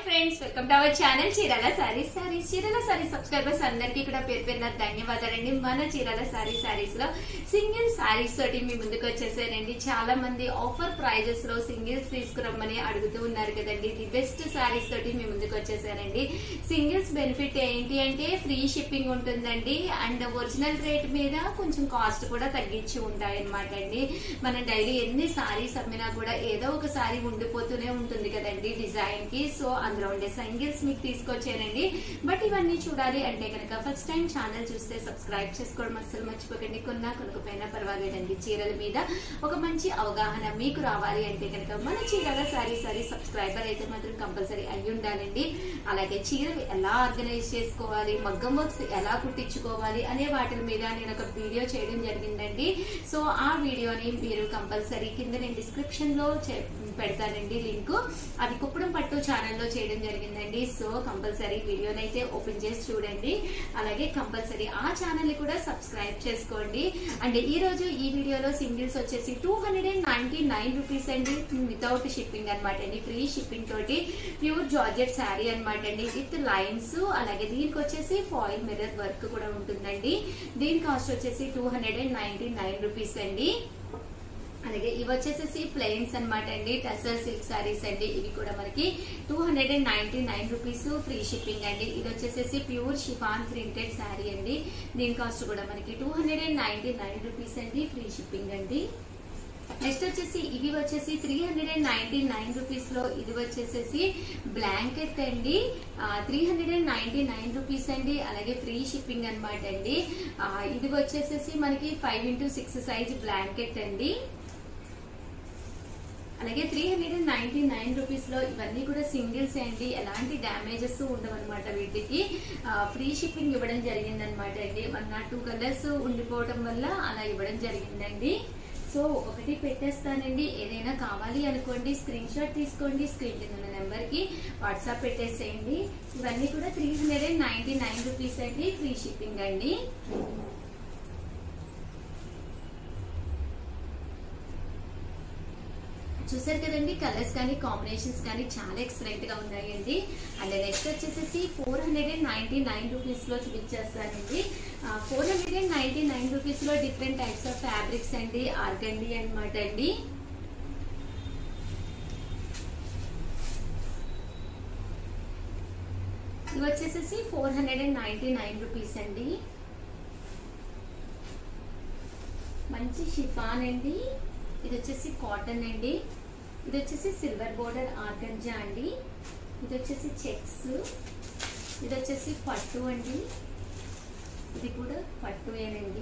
friends welcome to our channel Chirala sarees sarees Chirala sarees subscribers అందరికీ కూడా పేరు పేరున ధన్యవాదాలండి మన చీరాల సారీ సారీస్ లో సింగిల్ సారీస్ తోటి మీ ముందుకు వచ్చేసారండి చాలా మంది ఆఫర్ ప్రైజెస్ లో సింగిల్స్ తీసుకురమ్మని అడుగుతూ ఉన్నారు కదండి ది బెస్ట్ సారీస్ తోటి మీ ముందుకు వచ్చేసారండి సింగిల్స్ బెనిఫిట్ ఏంటి అంటే ఫ్రీ షిప్పింగ్ ఉంటుందండి అండ్ ఒరిజినల్ రేట్ మీద కొంచెం కాస్ట్ కూడా తగ్గించి ఉంటాయి అనమాట అండి మనం డైలీ ఎన్ని సారీస్ అమ్మినా కూడా ఏదో ఒక సారీ ఉండిపోతూనే ఉంటుంది కదండి డిజైన్ కి సో అందులో ఉండే సింగిల్స్ మీకు తీసుకొచ్చానండి బట్ ఇవన్నీ చూడాలి అంటే కనుక ఫస్ట్ టైం ఛానల్ చూస్తే సబ్స్క్రైబ్ చేసుకోవడం అస్సలు మర్చిపోకండి కొన్నా కొనుకపోయినా పర్వాలేదండి చీరల మీద ఒక మంచి అవగాహన మీకు రావాలి అంటే కనుక మన చీరల సారీ సారీ సబ్స్క్రైబర్ అయితే మాత్రం కంపల్సరీ అయి ఉండాలండి అలాగే చీరలు ఎలా ఆర్గనైజ్ చేసుకోవాలి మగ్గం వర్క్స్ ఎలా కుట్టించుకోవాలి అనే వాటి మీద నేను ఒక వీడియో చేయడం జరిగిందండి సో ఆ వీడియోని మీరు కంపల్సరీ కింద నేను డిస్క్రిప్షన్ లో చే- పెడతానండి లింక్ అది కుప్పడం పట్టు ఛానల్లో చేయడం జరిగిందండి సో కంపల్సరీ వీడియోని అయితే ఓపెన్ చేసి చూడండి అలాగే కంపల్సరీ ఆ ఛానల్ ని కూడా సబ్స్క్రైబ్ చేసుకోండి అండ్ ఈ రోజు ఈ వీడియోలో సింగిల్స్ వచ్చేసి two hundred and ninety nine rupees అండి వితౌట్ షిప్పింగ్ అనమాట అండి ఫ్రీ షిప్పింగ్ తోటి ప్యూర్ జార్జెట్ శారీ అనమాట అండి విత్ లైన్స్ అలాగే దీనికి వచ్చేసి ఫాయిల్ మిర్రర్ వర్క్ కూడా ఉంటుందండి దీని కాస్ట్ వచ్చేసి two hundred and ninety nine rupees అండి అలాగే ఇవి వచ్చేసేసి ప్లెయిన్స్ అనమాట అండి టసర్ సిల్క్ సారీస్ అండి ఇవి కూడా మనకి two hundred and ninety nine rupees free shipping అండి ఇది వచ్చేసేసి ప్యూర్ షిఫాన్ ప్రింటెడ్ శారీ అండి దీని కాస్ట్ కూడా మనకి two hundred and ninety nine rupees అండి ఫ్రీ షిప్పింగ్ అండి నెక్స్ట్ వచ్చేసి ఇవి వచ్చేసి three hundred and ninety nine rupees లో ఇది వచ్చేసేసి బ్లాంకెట్ అండి three hundred and ninety nine rupees అండి అలాగే ఫ్రీ షిప్పింగ్ అనమాట అండి ఆ, ఇది వచ్చేసేసి మనకి five into six size blanket అండి అలాగే three hundred and ninety nine rupees లో ఇవన్నీ కూడా సింగిల్స్ అండి ఎలాంటి డ్యామేజెస్ ఉండవన్నమాట వీటికి ఫ్రీ షిప్పింగ్ ఇవ్వడం జరిగింది అనమాట అండి మన టూ కలర్స్ ఉండిపోవడం వల్ల అలా ఇవ్వడం జరిగిందండి సో ఒకటి పెట్టేస్తానండి ఏదైనా కావాలి అనుకోండి స్క్రీన్ షాట్ తీసుకోండి స్క్రీన్ కింద ఉన్న నెంబర్ కి వాట్సాప్ పెట్టేసేయండి ఇవన్నీ కూడా three hundred and ninety nine rupees అండి ఫ్రీ షిప్పింగ్ అండి చూసారు కదండి కలర్స్ కానీ కాంబినేషన్స్ కానీ చాలా ఎక్సలెంట్ గా ఉన్నాయండి అండ్ నెక్స్ట్ వచ్చేసేసి four hundred and ninety nine rupees లో చూపించేస్తానండి four hundred and ninety nine rupees లో డిఫరెంట్ టైప్స్ ఆఫ్ ఫ్యాబ్రిక్స్ అండి ఆర్గండి అనమాట అండి ఇవి వచ్చేసేసి four hundred and ninety nine rupees అండి మంచి షిఫాన్ అండి ఇది వచ్చేసి కాటన్ అండి ఇది వచ్చేసి సిల్వర్ బోర్డర్ ఆర్గంజా అండి ఇది వచ్చేసి చెక్స్ ఇది వచ్చేసి పట్టు అండి ఇది కూడా పట్టువేనండి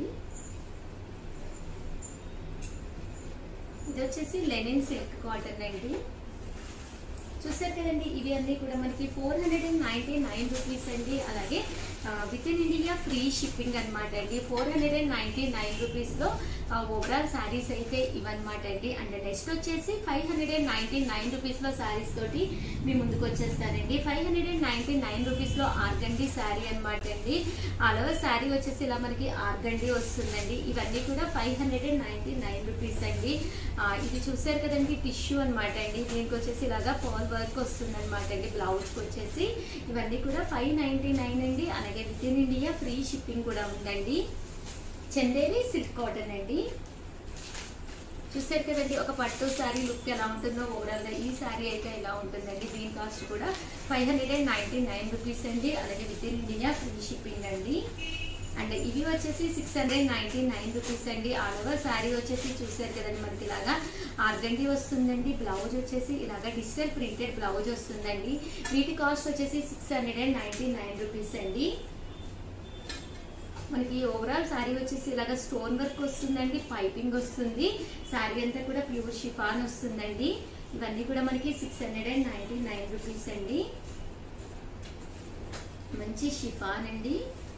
ఇది వచ్చేసి లెనిన్ సిల్క్ కాటన్ అండి చూసారు కదండి ఇవి అన్ని కూడా మనకి four hundred and ninety nine rupees అండి అలాగే within India free shipping అనమాట అండి four hundred and ninety nine rupees లో ఓవరాల్ శారీస్ అయితే ఇవన్నమాట అండి అండ్ నెక్స్ట్ వచ్చేసి five hundred and ninety nine rupees లో శారీస్ తోటి మీ ముందుకు వచ్చేస్తానండి five hundred and ninety nine rupees లో ఆర్గండి శారీ అనమాట అండి ఆల్ ఓవర్ శారీ వచ్చేసి ఇలా మనకి ఆర్గండి వస్తుందండి ఇవన్నీ కూడా five hundred and ninety nine rupees అండి ఆ, ఇది చూసారు కదండి టిష్యూ అనమాట అండి దీనికి వచ్చేసి ఇలాగా పర్ల్ వర్క్ వస్తుంది అనమాట అండి బ్లౌజ్ కి వచ్చేసి ఇవన్నీ కూడా ఫైవ్ నైన్టీ నైన్ అండి అలాగే within India free shipping కూడా ఉందండి చందేరి సిల్క్ కాటన్ అండి చూసారు కదండి ఒక పట్టు శారీ లుక్ ఎలా ఉంటుందో ఓవరాల్ గా ఈ శారీ అయితే ఎలా ఉంటుందండి దీని కాస్ట్ కూడా five hundred and ninety nine rupees అండి అలాగే within India free shipping అండి అండ్ ఇవి వచ్చేసి six hundred ninety nine rupees అండి ఆల్ ఓవర్ శారీ వచ్చేసి చూసారు కదండి మనకి ఇలాగా ఆర్గండి వస్తుందండి బ్లౌజ్ వచ్చేసి ఇలాగా డిజిటల్ ప్రింటెడ్ బ్లౌజ్ వస్తుందండి వీటి కాస్ట్ వచ్చేసి six hundred and ninety nine rupees అండి మనకి ఓవరాల్ శారీ వచ్చేసి ఇలాగ స్టోన్ వర్క్ వస్తుందండి పైపింగ్ వస్తుంది శారీ అంతా కూడా ప్యూర్ షిఫాన్ వస్తుందండి ఇవన్నీ కూడా మనకి six hundred and ninety nine rupees అండి మంచి షిఫాన్ అండి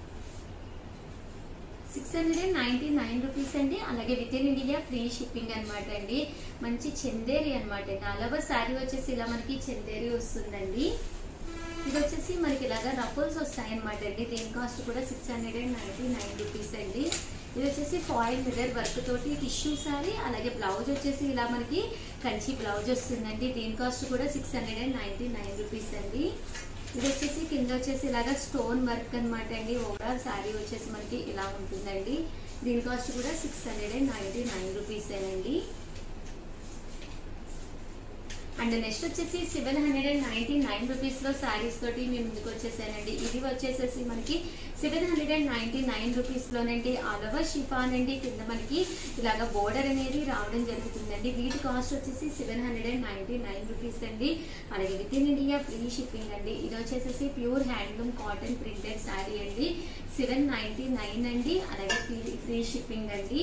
six hundred and ninety nine rupees అండి అలాగే within India free shipping అనమాట అండి మంచి చందేరి అనమాట అండి అలవ శారీ వచ్చేసి ఇలా మనకి చందేరి వస్తుందండి ఇది వచ్చేసి మనకి ఇలాగా రఫుల్స్ వస్తాయి అనమాట అండి దీని కాస్ట్ కూడా six hundred and ninety nine rupees అండి ఇది వచ్చేసి ఫాయిల్ మిర్రర్ వర్క్ తోటి టిష్యూ సారీ అలాగే బ్లౌజ్ వచ్చేసి ఇలా మనకి కంచి బ్లౌజ్ వస్తుందండి దీని కాస్ట్ కూడా six hundred and ninety nine rupees అండి ఇది వచ్చేసి కింద వచ్చేసి ఇలాగా స్టోన్ వర్క్ అనమాట అండి ఓవరాల్ శారీ వచ్చేసి మనకి ఇలా ఉంటుందండి దీని కాస్ట్ కూడా six hundred and ninety nine రూపీసేనండి అండ్ నెక్స్ట్ వచ్చేసి seven hundred and ninety nine rupees లో శారీస్ తోటి మేము ముందుకు వచ్చేసానండి ఇది వచ్చేసేసి మనకి seven hundred and ninety nine rupees లోనండి ఆల్ ఓవర్ షిఫాన్ అండి కింద మనకి ఇలాగ బోర్డర్ అనేది రావడం జరుగుతుందండి వీటి కాస్ట్ వచ్చేసి seven hundred and ninety nine rupees అండి అలాగే within India free shipping అండి ఇది వచ్చేసేసి pure handloom cotton printed saree అండి సెవెన్ నైన్టీ నైన్ అండి అలాగే ఫ్రీ ఫ్రీ షిప్పింగ్ అండి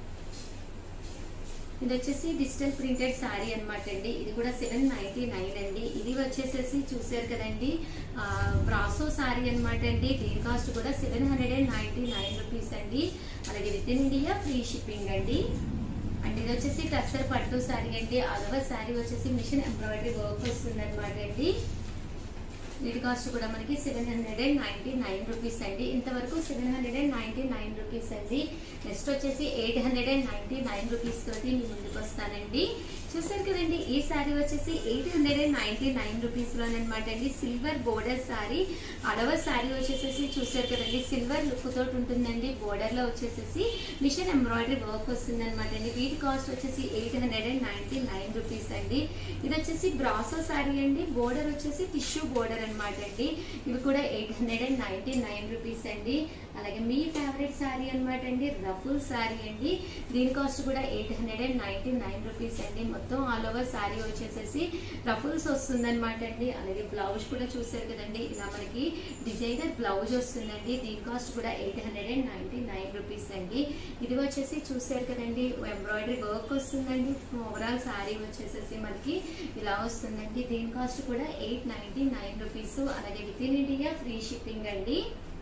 ఇది వచ్చేసి డిజిటల్ ప్రింటెడ్ శారీ అనమాట అండి ఇది కూడా సెవెన్ నైన్టీ నైన్ అండి ఇది వచ్చేసేసి చూసారు కదండి ఆ, బ్రాసో శారీ అనమాట అండి దీని కాస్ట్ కూడా seven hundred and ninety nine rupees అండి అలాగే within India free shipping అండి అండ్ ఇది వచ్చేసి టస్సర్ పట్టు శారీ అండి అలవ శారీ వచ్చేసి మిషన్ ఎంబ్రాయిడరీ వర్క్ వస్తుంది అనమాట అండి వీటి కాస్ట్ కూడా మనకి seven hundred and ninety nine rupees అండి ఇంతవరకు seven hundred and ninety nine rupees అండి నెక్స్ట్ వచ్చేసి eight hundred and ninety nine rupees తోటి మీ ముందుకు వస్తానండి చూసారు కదండి ఈ శారీ వచ్చేసి eight hundred and ninety nine rupees లోనమాట అండి సిల్వర్ బోర్డర్ శారీ అడవ శారీ వచ్చేసేసి చూసారు కదండి సిల్వర్ లుక్ తోటి ఉంటుందండి బోర్డర్ లో వచ్చేసేసి మిషన్ ఎంబ్రాయిడరీ వర్క్ వస్తుంది అనమాట అండి వీటి కాస్ట్ వచ్చేసి eight hundred and ninety nine rupees అండి ఇది వచ్చేసి బ్రాసో శారీ అండి బోర్డర్ వచ్చేసి టిష్యూ బోర్డర్ అనమాట అండి ఇవి కూడా eight hundred and ninety nine rupees అండి అలాగే మీ ఫేవరెట్ శారీ అనమాట అండి రఫుల్ శారీ అండి దీని కాస్ట్ కూడా eight hundred and ninety nine rupees అండి మొత్తం ఆల్ ఓవర్ శారీ వచ్చేసేసి రఫుల్స్ వస్తుందన్నమాట అండి అలాగే బ్లౌజ్ కూడా చూసారు కదండి ఇలా మనకి డిజైనర్ బ్లౌజ్ వస్తుందండి దీని కాస్ట్ కూడా eight hundred and ninety nine rupees అండి ఇది వచ్చేసి చూసారు కదండి ఎంబ్రాయిడరీ వర్క్ వస్తుందండి ఓవరాల్ శారీ వచ్చేసేసి మనకి ఇలా వస్తుందండి దీని కాస్ట్ కూడా ఎయిట్ నైన్టీ నైన్ రూపీస్ అలాగే within India free shipping అండి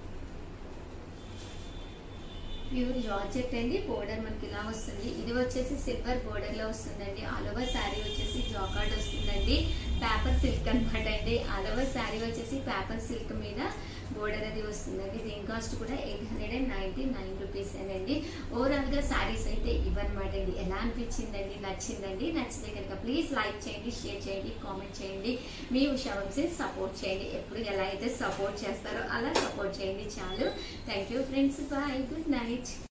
ప్యూర్ జార్జెట్ అండి బోర్డర్ మనకి ఇలా వస్తుంది ఇది వచ్చేసి సిల్వర్ బోర్డర్ లో వస్తుందండి ఆల్ ఓవర్ శారీ వచ్చేసి జాకార్డ్ వస్తుందండి పేపర్ సిల్క్ అనమాట అండి ఆల్ ఓవర్ శారీ వచ్చేసి పేపర్ సిల్క్ మీద బోర్డర్ అది వస్తుందండి దీని కాస్ట్ కూడా eight hundred and ninety nine rupees అండి ఓవరాల్ గా శారీస్ అయితే ఇవన్నమాట అండి ఎలా అనిపించిందండి నచ్చిందండి నచ్చితే కనుక ప్లీజ్ లైక్ చేయండి షేర్ చేయండి కామెంట్ చేయండి మీ ఉషా వంశీ సపోర్ట్ చేయండి ఎప్పుడు ఎలా అయితే సపోర్ట్ చేస్తారో అలా సపోర్ట్ చేయండి చాలు thank you friends bye good night